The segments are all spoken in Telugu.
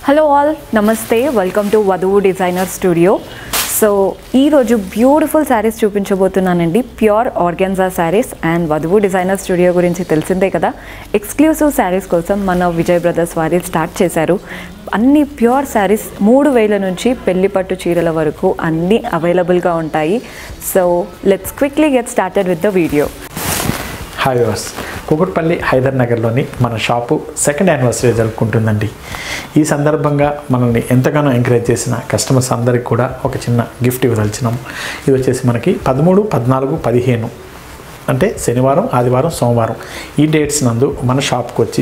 హలో ఆల్ నమస్తే welcome to Vadhuvu designer studio so ఈరోజు బ్యూటిఫుల్ శారీస్ చూపించబోతున్నానండి pure organza sarees and Vadhuvu designer studio గురించి తెలిసిందే కదా ఎక్స్క్లూసివ్ శారీస్ కోసం మన విజయ్ బ్రదర్స్ వారి స్టార్ట్ చేశారు అన్ని ప్యూర్ శారీస్ మూడు వేల నుంచి పెళ్లి పట్టు చీరల వరకు అన్నీ అవైలబుల్గా ఉంటాయి so let's quickly get started with the video hi viewers Kukatpally Hyder నగర్లోని మన షాపు సెకండ్ యానివర్సరీ జరుపుకుంటుందండి ఈ సందర్భంగా మనల్ని ఎంతగానో ఎంకరేజ్ చేసిన కస్టమర్స్ అందరికి కూడా ఒక చిన్న గిఫ్ట్ ఇవ్వదలిచినాం ఇది వచ్చేసి మనకి పదమూడు పద్నాలుగు పదిహేను అంటే శనివారం ఆదివారం సోమవారం ఈ డేట్స్ నందు మన షాప్కి వచ్చి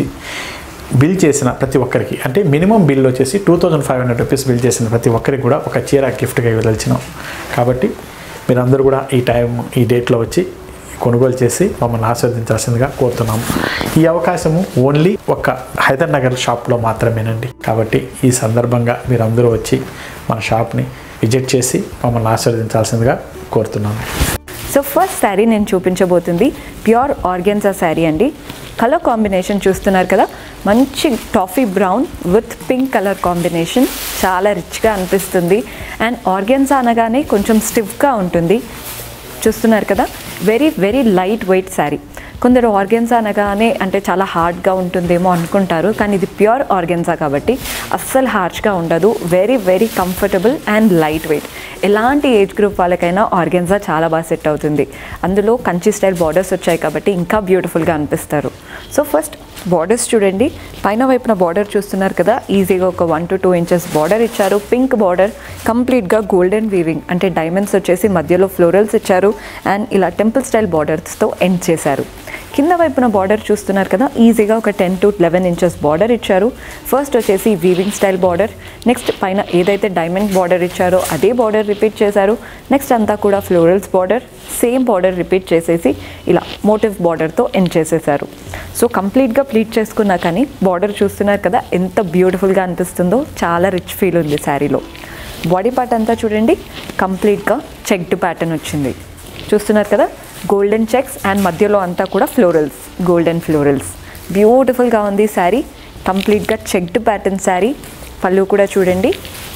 బిల్ చేసిన ప్రతి ఒక్కరికి అంటే మినిమం బిల్ వచ్చేసి two thousand five hundred rupees bill చేసిన ప్రతి ఒక్కరికి కూడా ఒక చీర గిఫ్ట్గా ఇవ్వదలిచినాం కాబట్టి మీరందరూ కూడా ఈ టైం ఈ డేట్లో వచ్చి కొనుగోలు చేసి మమ్మల్ని ఆస్వాదించాల్సిందిగా కోరుతున్నాము ఈ అవకాశము ఓన్లీ ఒక హైదర్ నగర్ షాప్లో మాత్రమేనండి కాబట్టి ఈ సందర్భంగా మీరందరూ వచ్చి మన షాప్ని విజిట్ చేసి మమ్మల్ని ఆస్వాదించాల్సిందిగా కోరుతున్నాము సో ఫస్ట్ శారీ నేను చూపించబోతుంది ప్యూర్ ఆర్గెన్జా శారీ అండి కలర్ కాంబినేషన్ చూస్తున్నారు కదా మంచి toffee brown with pink colour combination చాలా రిచ్గా అనిపిస్తుంది అండ్ ఆర్గెన్జా అనగానే కొంచెం స్టిఫ్గా ఉంటుంది చూస్తున్నారు కదా very very light weight saree కొందరు ఆర్గెన్జా అనగానే అంటే చాలా హార్డ్గా ఉంటుందేమో అనుకుంటారు కానీ ఇది ప్యూర్ ఆర్గెన్జా కాబట్టి అస్సలు హార్ష్గా ఉండదు very very comfortable and light weight ఎలాంటి ఏజ్ గ్రూప్ వాళ్ళకైనా ఆర్గెన్జా చాలా బాగా సెట్ అవుతుంది అందులో కంచి స్టైల్ బార్డర్స్ వచ్చాయి కాబట్టి ఇంకా బ్యూటిఫుల్గా అనిపిస్తారు సో ఫస్ట్ బార్డర్స్ చూడండి పైన వైపున బార్డర్ చూస్తున్నారు కదా ఈజీగా ఒక one to two inches border ఇచ్చారు పింక్ బార్డర్ కంప్లీట్గా గోల్డెన్ వీవింగ్ అంటే డైమండ్స్ వచ్చేసి మధ్యలో ఫ్లోరల్స్ ఇచ్చారు అండ్ ఇలా టెంపుల్ స్టైల్ బార్డర్స్తో ఎండ్ చేశారు కింద వైపున బార్డర్ చూస్తున్నారు కదా ఈజీగా ఒక ten to eleven inches border ఇచ్చారు ఫస్ట్ వచ్చేసి వీవింగ్ స్టైల్ బార్డర్ నెక్స్ట్ పైన ఏదైతే డైమండ్ బార్డర్ ఇచ్చారో అదే బార్డర్ రిపీట్ చేశారు నెక్స్ట్ అంతా కూడా florals border same border repeat చేసేసి ఇలా మోటివ్ బార్డర్తో ఎండ్ చేసేసారు సో కంప్లీట్గా ప్లీట్ చేసుకున్నా కానీ బార్డర్ చూస్తున్నారు కదా ఎంత బ్యూటిఫుల్గా అనిపిస్తుందో చాలా రిచ్ ఫీల్ ఉంది శారీలో బాడీ పార్ట్ అంతా చూడండి కంప్లీట్గా చెక్డ్ ప్యాటర్న్ వచ్చింది చూస్తున్నారు కదా గోల్డెన్ చెక్స్ అండ్ మధ్యలో అంతా కూడా ఫ్లోరల్స్ గోల్డెన్ ఫ్లోరల్స్ బ్యూటిఫుల్గా ఉంది శారీ కంప్లీట్గా చెక్డ్ ప్యాటర్న్ శారీ పళ్ళు కూడా చూడండి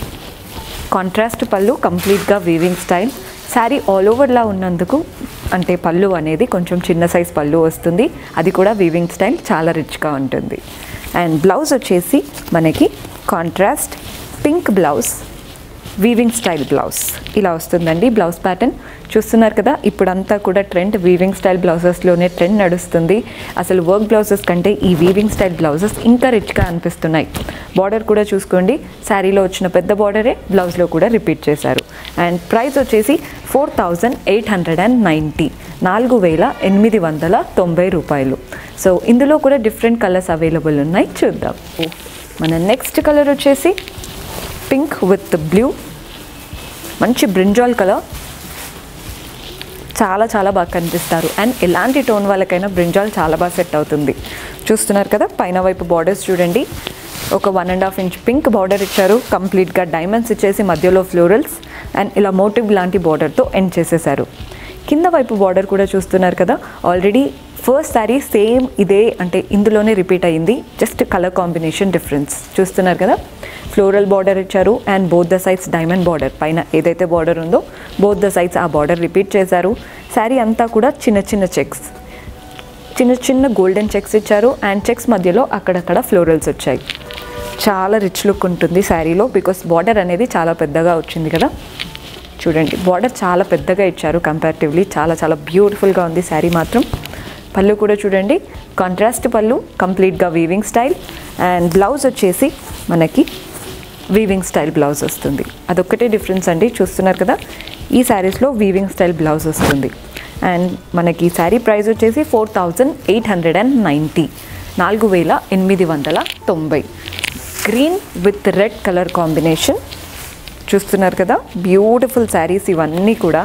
కాంట్రాస్ట్ పళ్ళు కంప్లీట్గా వీవింగ్ స్టైల్ శారీ ఆల్ ఓవర్లా ఉన్నందుకు అంటే పళ్ళు అనేది కొంచెం చిన్న సైజ్ పళ్ళు వస్తుంది అది కూడా వీవింగ్ స్టైల్ చాలా రిచ్గా ఉంటుంది అండ్ బ్లౌజ్ వచ్చేసి మనకి contrast pink blouse weaving style blouse ఇలా వస్తుందండి బ్లౌజ్ ప్యాటర్న్ చూస్తున్నారు కదా ఇప్పుడంతా కూడా ట్రెండ్ వీవింగ్ స్టైల్ బ్లౌజెస్లోనే ట్రెండ్ నడుస్తుంది అసలు వర్క్ బ్లౌజెస్ కంటే ఈ వీవింగ్ స్టైల్ బ్లౌజెస్ ఇంకా రిచ్గా అనిపిస్తున్నాయి బార్డర్ కూడా చూసుకోండి శారీలో వచ్చిన పెద్ద బార్డరే బ్లౌజ్లో కూడా రిపీట్ చేశారు అండ్ ప్రైస్ వచ్చేసి four thousand eight hundred and ninety నాలుగు వేల ఎనిమిది వందల తొంభై రూపాయలు సో ఇందులో కూడా డిఫరెంట్ కలర్స్ అవైలబుల్ ఉన్నాయి చూద్దాం మన నెక్స్ట్ కలర్ వచ్చేసి పింక్ విత్ బ్లూ మంచి బ్రింజాల్ కలర్ చాలా చాలా బాగా కనిపిస్తారు అండ్ ఎలాంటి టోన్ వాళ్ళకైనా బ్రింజాల్ చాలా బాగా సెట్ అవుతుంది చూస్తున్నారు కదా పైన వైపు బార్డర్స్ చూడండి ఒక one and half inch pink border ఇచ్చారు కంప్లీట్గా డైమండ్స్ ఇచ్చేసి మధ్యలో ఫ్లోరల్స్ అండ్ ఇలా మోటివ్ లాంటి బార్డర్తో ఎండ్ చేసేసారు కింద వైపు బార్డర్ కూడా చూస్తున్నారు కదా ఆల్రెడీ ఫస్ట్ శారీ సేమ్ ఇదే అంటే ఇందులోనే రిపీట్ అయ్యింది జస్ట్ కలర్ కాంబినేషన్ డిఫరెన్స్ చూస్తున్నారు కదా ఫ్లోరల్ బార్డర్ ఇచ్చారు and both the sides diamond border పైన ఏదైతే బార్డర్ ఉందో బోత్ ద సైడ్స్ ఆ బార్డర్ రిపీట్ చేశారు శారీ అంతా కూడా చిన్న చిన్న చెక్స్ చిన్న చిన్న గోల్డెన్ చెక్స్ ఇచ్చారు అండ్ చెక్స్ మధ్యలో అక్కడక్కడ ఫ్లోరల్స్ వచ్చాయి చాలా రిచ్ లుక్ ఉంటుంది శారీలో బికాస్ బార్డర్ అనేది చాలా పెద్దగా వచ్చింది కదా చూడండి బార్డర్ చాలా పెద్దగా ఇచ్చారు కంపారిటివ్లీ చాలా చాలా బ్యూటిఫుల్గా ఉంది శారీ మాత్రం పళ్ళు కూడా చూడండి కాంట్రాస్ట్ పళ్ళు కంప్లీట్గా వీవింగ్ స్టైల్ అండ్ బ్లౌజ్ వచ్చేసి మనకి వీవింగ్ స్టైల్ బ్లౌజ్ వస్తుంది అదొక్కటే డిఫరెన్స్ అండి చూస్తున్నారు కదా ఈ శారీస్లో వీవింగ్ స్టైల్ బ్లౌజ్ వస్తుంది అండ్ మనకి ఈ శారీ ప్రైస్ వచ్చేసి four thousand eight hundred and ninety నాలుగు వేల ఎనిమిది వందల తొంభై green with red colour combination చూస్తున్నారు కదా బ్యూటిఫుల్ శారీస్ ఇవన్నీ కూడా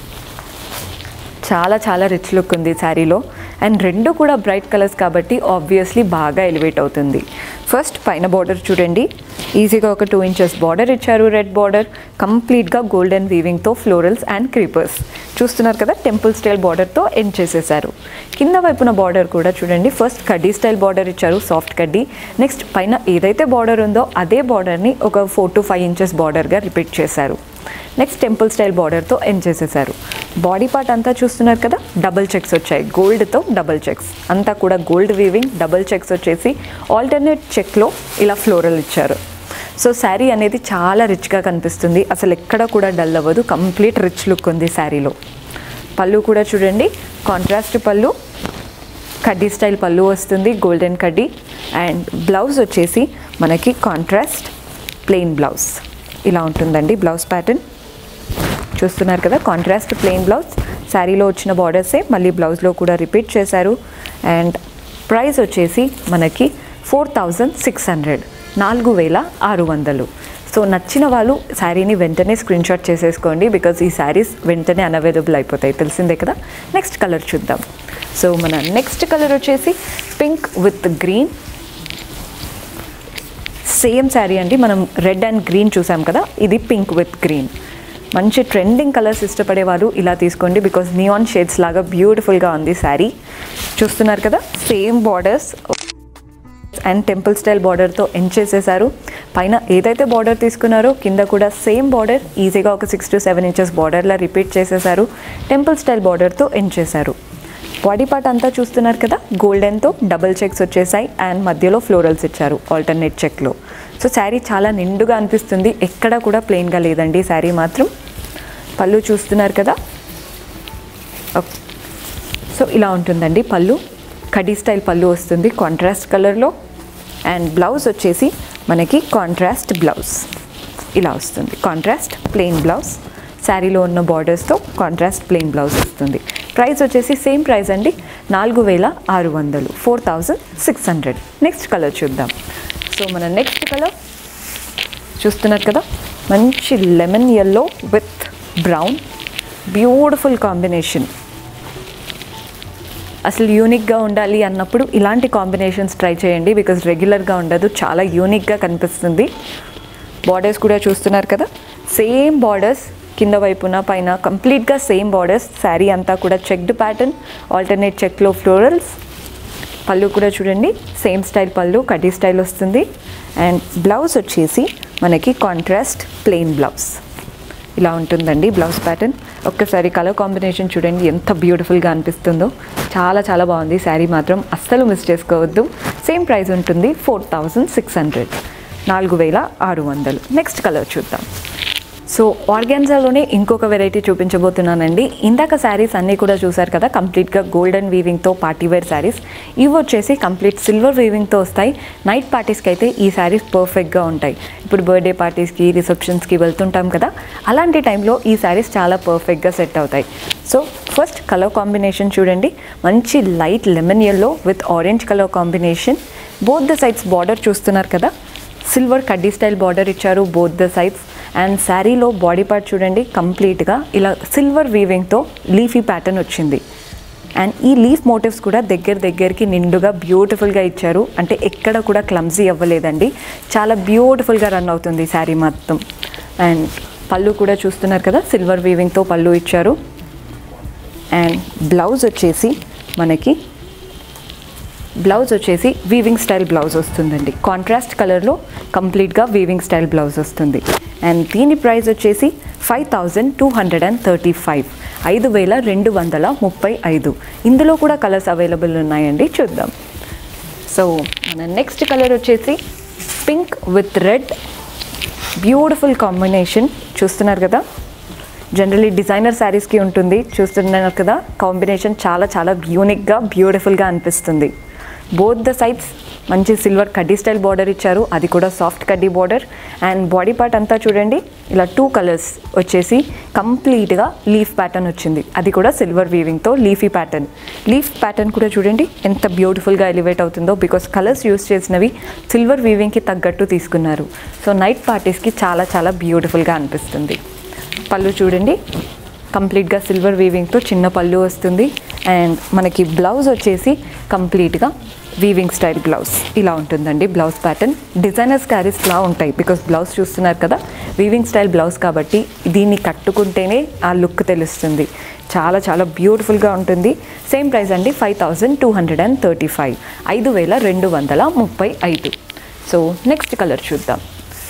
చాలా చాలా రిచ్ లుక్ ఉంది శారీలో అండ్ రెండు కూడా బ్రైట్ కలర్స్ కాబట్టి ఆబ్వియస్లీ బాగా ఎలివేట్ అవుతుంది ఫస్ట్ పైన బార్డర్ చూడండి ఈజీగా ఒక టూ ఇంచెస్ బార్డర్ ఇచ్చారు రెడ్ బార్డర్ కంప్లీట్గా గోల్డెన్ వీవింగ్తో ఫ్లోరల్స్ అండ్ క్రీపర్స్ చూస్తున్నారు కదా టెంపుల్ స్టైల్ బార్డర్తో ఎండ్ చేసేసారు కింద వైపున బార్డర్ కూడా చూడండి ఫస్ట్ కడ్డీ స్టైల్ బార్డర్ ఇచ్చారు సాఫ్ట్ కడ్డీ నెక్స్ట్ పైన ఏదైతే బార్డర్ ఉందో అదే బార్డర్ని ఒక ఫోర్ టు ఫైవ్ ఇంచెస్ బార్డర్గా రిపీట్ చేశారు నెక్స్ట్ టెంపుల్ స్టైల్ బార్డర్తో ఎండ్ చేసేసారు బాడీ పార్ట్ అంతా చూస్తున్నారు కదా డబుల్ చెక్స్ వచ్చాయి గోల్డ్తో డబుల్ చెక్స్ అంతా కూడా గోల్డ్ వీవింగ్ డబుల్ చెక్స్ వచ్చేసి ఆల్టర్నేట్ చెక్లో ఇలా ఫ్లోరల్ ఇచ్చారు సో శారీ అనేది చాలా రిచ్గా కనిపిస్తుంది అసలు ఎక్కడ కూడా డల్ అవ్వదు కంప్లీట్ రిచ్ లుక్ ఉంది శారీలో పళ్ళు కూడా చూడండి కాంట్రాస్ట్ పళ్ళు కడ్డీ స్టైల్ పళ్ళు వస్తుంది గోల్డెన్ కడ్డీ అండ్ బ్లౌజ్ వచ్చేసి మనకి కాంట్రాస్ట్ ప్లెయిన్ బ్లౌజ్ ఇలా ఉంటుందండి బ్లౌజ్ ప్యాటర్న్ చూస్తున్నారు కదా కాంట్రాస్ట్ ప్లెయిన్ బ్లౌజ్ శారీలో వచ్చిన బార్డర్సే మళ్ళీ బ్లౌజ్లో కూడా రిపీట్ చేశారు అండ్ ప్రైస్ వచ్చేసి మనకి ఫోర్ థౌజండ్ సిక్స్ హండ్రెడ్ నాలుగు వేల ఆరు వందలు సో నచ్చిన వాళ్ళు శారీని వెంటనే స్క్రీన్ షాట్ చేసేసుకోండి బికాజ్ ఈ శారీస్ వెంటనే అన్అవైలబుల్ అయిపోతాయి తెలిసిందే కదా నెక్స్ట్ కలర్ చూద్దాం సో మన నెక్స్ట్ కలర్ వచ్చేసి pink with green same saree అండి మనం రెడ్ అండ్ గ్రీన్ చూసాం కదా ఇది పింక్ విత్ గ్రీన్ మంచి ట్రెండింగ్ కలర్స్ ఇష్టపడే వాళ్ళు ఇలా తీసుకోండి బికాజ్ నియాన్ షేడ్స్ లాగా బ్యూటిఫుల్గా ఉంది శారీ చూస్తున్నారు కదా same borders and temple style బార్డర్తో ఎండ్ చేసేసారు పైన ఏదైతే బార్డర్ తీసుకున్నారో కింద కూడా సేమ్ బార్డర్ ఈజీగా ఒక సిక్స్ టు సెవెన్ ఇంచెస్ బార్డర్లా రిపీట్ చేసేసారు టెంపుల్ స్టైల్ బార్డర్తో ఎండ్ చేశారు బాడీ పార్ట్ అంతా చూస్తున్నారు కదా గోల్డెన్తో డబుల్ చెక్స్ వచ్చేసాయి అండ్ మధ్యలో ఫ్లోరల్స్ ఇచ్చారు ఆల్టర్నేట్ చెక్లో సో శారీ చాలా నిండుగా అనిపిస్తుంది ఎక్కడ కూడా ప్లెయిన్గా లేదండి శారీ మాత్రం పళ్ళు చూస్తున్నారు కదా ఓకే. సో ఇలా ఉంటుందండి పళ్ళు కడీ స్టైల్ పళ్ళు వస్తుంది కాంట్రాస్ట్ కలర్లో అండ్ బ్లౌజ్ వచ్చేసి మనకి కాంట్రాస్ట్ బ్లౌజ్ ఇలా వస్తుంది కాంట్రాస్ట్ ప్లెయిన్ బ్లౌజ్ శారీలో ఉన్న బార్డర్స్తో కాంట్రాస్ట్ ప్లెయిన్ బ్లౌజ్ వస్తుంది ప్రైస్ వచ్చేసి సేమ్ ప్రైస్ అండి నాలుగు వేల ఆరు వందలు four thousand six hundred next colour చూద్దాం సో మన నెక్స్ట్ కలర్ చూస్తున్నారు కదా మంచి lemon yellow with brown beautiful combination అసలు యూనిక్గా ఉండాలి అన్నప్పుడు ఇలాంటి కాంబినేషన్స్ ట్రై చేయండి బికాజ్ రెగ్యులర్గా ఉండదు చాలా యూనిక్గా కనిపిస్తుంది బార్డర్స్ కూడా చూస్తున్నారు కదా సేమ్ బార్డర్స్ కింద వైపున పైన కంప్లీట్గా సేమ్ బార్డర్స్ శారీ అంతా కూడా చెక్డ్ ప్యాటర్న్ ఆల్టర్నేట్ చెక్లో ఫ్లోరల్స్ పళ్ళు కూడా చూడండి సేమ్ స్టైల్ పళ్ళు కడ్డీ స్టైల్ వస్తుంది అండ్ బ్లౌజ్ వచ్చేసి మనకి కాంట్రాస్ట్ ప్లెయిన్ బ్లౌజ్ ఇలా ఉంటుందండి బ్లౌజ్ ప్యాటర్న్ ఒక్కసారి కలర్ కాంబినేషన్ చూడండి ఎంత బ్యూటిఫుల్గా అనిపిస్తుందో చాలా చాలా బాగుంది శారీ మాత్రం అస్సలు మిస్ చేసుకోవద్దు సేమ్ ప్రైస్ ఉంటుంది ఫోర్ థౌజండ్ సిక్స్ హండ్రెడ్ నాలుగు వేల ఆరు వందలు నెక్స్ట్ కలర్ చూద్దాం సో ఆర్గాన్జాలోనే ఇంకొక వెరైటీ చూపించబోతున్నానండి ఇందాక శారీస్ అన్నీ కూడా చూసారు కదా కంప్లీట్గా గోల్డెన్ వీవింగ్తో పార్టీ వేర్ శారీస్ ఇవి వచ్చేసి కంప్లీట్ సిల్వర్ వీవింగ్తో వస్తాయి నైట్ పార్టీస్కి అయితే ఈ శారీస్ పర్ఫెక్ట్గా ఉంటాయి ఇప్పుడు బర్త్డే పార్టీస్కి రిసెప్షన్స్కి వెళ్తుంటాం కదా అలాంటి టైంలో ఈ శారీస్ చాలా పర్ఫెక్ట్గా సెట్ అవుతాయి సో ఫస్ట్ కలర్ కాంబినేషన్ చూడండి మంచి light lemon yellow with orange colour combination both the sides border చూస్తున్నారు కదా సిల్వర్ కడ్డీ స్టైల్ బార్డర్ ఇచ్చారు బోత్ ద సైడ్స్ అండ్ శారీలో బాడీ పార్ట్ చూడండి కంప్లీట్గా ఇలా సిల్వర్ వీవింగ్తో లీఫీ ప్యాటర్న్ వచ్చింది అండ్ ఈ లీఫ్ మోటివ్స్ కూడా దగ్గర దగ్గరికి నిండుగా బ్యూటిఫుల్గా ఇచ్చారు అంటే ఎక్కడ కూడా క్లమ్జీ అవ్వలేదండి చాలా బ్యూటిఫుల్గా రన్ అవుతుంది శారీ మొత్తం అండ్ పళ్ళు కూడా చూస్తున్నారు కదా సిల్వర్ వీవింగ్తో పళ్ళు ఇచ్చారు అండ్ బ్లౌజ్ వచ్చేసి మనకి బ్లౌజ్ వచ్చేసి వీవింగ్ స్టైల్ బ్లౌజ్ వస్తుందండి కాంట్రాస్ట్ కలర్లో కంప్లీట్గా వీవింగ్ స్టైల్ బ్లౌజ్ వస్తుంది అండ్ దీని ప్రైస్ వచ్చేసి five thousand two hundred and thirty five ఐదు వేల రెండు వందల ముప్పై ఐదు ఇందులో కూడా కలర్స్ అవైలబుల్ ఉన్నాయండి చూద్దాం సో మన నెక్స్ట్ కలర్ వచ్చేసి pink with red beautiful combination చూస్తున్నారు కదా జనరలీ డిజైనర్ శారీస్కి ఉంటుంది చూస్తున్నారు కదా కాంబినేషన్ చాలా చాలా యూనిక్గా బ్యూటిఫుల్గా అనిపిస్తుంది బోత్ ద సైడ్స్ మంచి సిల్వర్ కడ్డీ స్టైల్ బార్డర్ ఇచ్చారు అది కూడా సాఫ్ట్ కడ్డీ బార్డర్ అండ్ బాడీ పార్ట్ అంతా చూడండి ఇలా టూ కలర్స్ వచ్చేసి కంప్లీట్గా లీఫ్ ప్యాటర్న్ వచ్చింది అది కూడా సిల్వర్ వీవింగ్తో లీఫీ ప్యాటర్న్ లీఫ్ ప్యాటర్న్ కూడా చూడండి ఎంత బ్యూటిఫుల్గా ఎలివేట్ అవుతుందో బికాస్ కలర్స్ యూస్ చేసినవి సిల్వర్ వీవింగ్కి తగ్గట్టు తీసుకున్నారు సో నైట్ పార్టీస్కి చాలా చాలా బ్యూటిఫుల్గా అనిపిస్తుంది పళ్ళు చూడండి కంప్లీట్గా సిల్వర్ వీవింగ్తో చిన్న పళ్ళు వస్తుంది అండ్ మనకి బ్లౌజ్ వచ్చేసి కంప్లీట్గా వీవింగ్ స్టైల్ బ్లౌజ్ ఇలా ఉంటుందండి బ్లౌజ్ ప్యాటర్న్ డిజైనర్స్ క్యారీస్ లా ఉంటాయి బికాస్ బ్లౌజ్ చూస్తున్నారు కదా వీవింగ్ స్టైల్ బ్లౌజ్ కాబట్టి దీన్ని కట్టుకుంటేనే ఆ లుక్ తెలుస్తుంది చాలా చాలా బ్యూటిఫుల్గా ఉంటుంది సేమ్ ప్రైస్ అండి five thousand two hundred and thirty five ఐదు వేల రెండు వందల ముప్పై ఐదు సో నెక్స్ట్ కలర్ చూద్దాం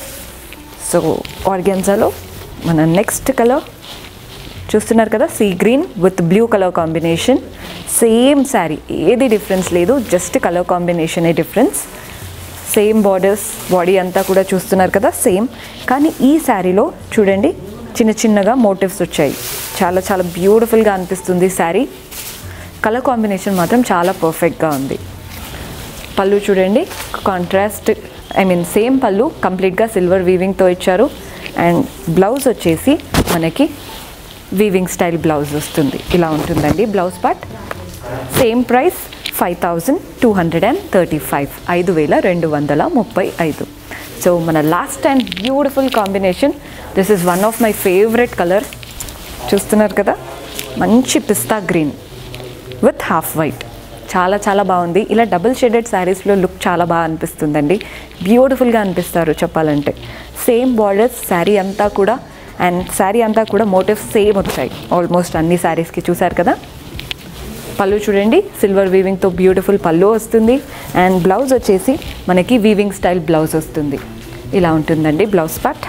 సో ఆర్గెన్జాలో మన నెక్స్ట్ కలర్ చూస్తున్నారు కదా sea green with blue colour combination same saree ఏది డిఫరెన్స్ లేదు జస్ట్ కలర్ కాంబినేషనే డిఫరెన్స్ సేమ్ బార్డర్స్ బాడీ అంతా కూడా చూస్తున్నారు కదా సేమ్ కానీ ఈ శారీలో చూడండి చిన్న చిన్నగా మోటివ్స్ వచ్చాయి చాలా చాలా బ్యూటిఫుల్గా అనిపిస్తుంది శారీ కలర్ కాంబినేషన్ మాత్రం చాలా పర్ఫెక్ట్గా ఉంది పళ్ళు చూడండి కాంట్రాస్ట్ ఐ మీన్ సేమ్ పళ్ళు కంప్లీట్గా సిల్వర్ వీవింగ్తో ఇచ్చారు అండ్ బ్లౌజ్ వచ్చేసి మనకి వీవింగ్ స్టైల్ బ్లౌజ్ వస్తుంది ఇలా ఉంటుందండి blouse part same price five thousand two hundred and thirty five ఐదు వేల రెండు వందల ముప్పై ఐదు సో మన last and beautiful combination this is one of my favourite colour చూస్తున్నారు కదా మంచి పిస్తా గ్రీన్ విత్ హాఫ్ వైట్ చాలా చాలా బాగుంది ఇలా డబుల్ షేడెడ్ శారీస్లో లుక్ చాలా బాగా అనిపిస్తుందండి బ్యూటిఫుల్గా అనిపిస్తారు చెప్పాలంటే సేమ్ బార్డర్స్ శారీ అంతా కూడా అండ్ శారీ అంతా కూడా మోటివ్స్ సేమ్ వచ్చాయి ఆల్మోస్ట్ అన్ని శారీస్కి చూసారు కదా పళ్ళు చూడండి సిల్వర్ వీవింగ్తో బ్యూటిఫుల్ పళ్ళు వస్తుంది అండ్ బ్లౌజ్ వచ్చేసి మనకి వీవింగ్ స్టైల్ బ్లౌజ్ వస్తుంది ఇలా ఉంటుందండి బ్లౌజ్ పార్ట్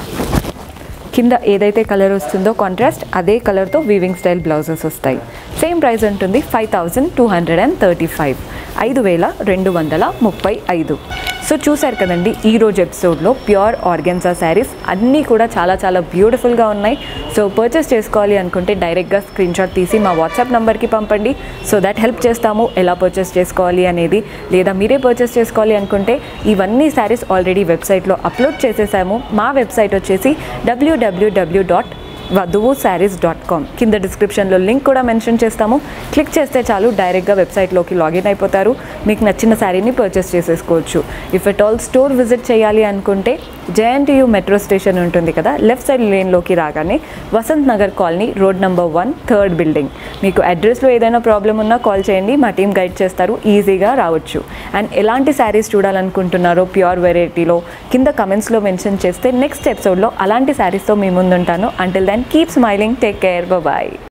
కింద ఏదైతే కలర్ వస్తుందో కాంట్రాస్ట్ అదే కలర్తో వీవింగ్ స్టైల్ బ్లౌజెస్ వస్తాయి సేమ్ ప్రైస్ ఉంటుంది five thousand two hundred and thirty five ఐదు వేల రెండు వందల ముప్పై ఐదు సో చూశారు కదండి ఈ రోజు ఎపిసోడ్లో ప్యూర్ ఆర్గెన్సా శారీస్ అన్నీ కూడా చాలా చాలా బ్యూటిఫుల్గా ఉన్నాయి సో పర్చేస్ చేసుకోవాలి అనుకుంటే డైరెక్ట్గా స్క్రీన్ షాట్ తీసి మా వాట్సాప్ నెంబర్కి పంపండి సో దట్ హెల్ప్ చేస్తాము ఎలా పర్చేస్ చేసుకోవాలి అనేది లేదా మీరే పర్చేస్ చేసుకోవాలి అనుకుంటే ఇవన్నీ శారీస్ ఆల్రెడీ వెబ్సైట్లో అప్లోడ్ చేసేసాము మా వెబ్సైట్ వచ్చేసి డబ్ల్యూడబ్ల్యూడబ్ల్యూ డాట్ వధువు శారీస్ డాట్ కామ్ కింద డిస్క్రిప్షన్లో లింక్ కూడా మెన్షన్ చేస్తాము క్లిక్ చేస్తే చాలు డైరెక్ట్గా వెబ్సైట్లోకి లాగిన్ అయిపోతారు మీకు నచ్చిన శారీని పర్చేస్ చేసేసుకోవచ్చు if at all store visit చేయాలి అనుకుంటే జేఎన్టీయూ మెట్రో స్టేషన్ ఉంటుంది కదా లెఫ్ట్ సైడ్ లేన్లోకి రాగానే Vasanth Nagar colony road number one third building మీకు అడ్రస్లో ఏదైనా ప్రాబ్లం ఉన్నా కాల్ చేయండి మా టీం గైడ్ చేస్తారు ఈజీగా రావచ్చు అండ్ ఎలాంటి శారీస్ చూడాలనుకుంటున్నారో ప్యూర్ వెరైటీలో కింద కమెంట్స్లో మెన్షన్ చేస్తే నెక్స్ట్ ఎపిసోడ్లో అలాంటి శారీస్తో మీ ముందుంటాను until then keep smiling take care bye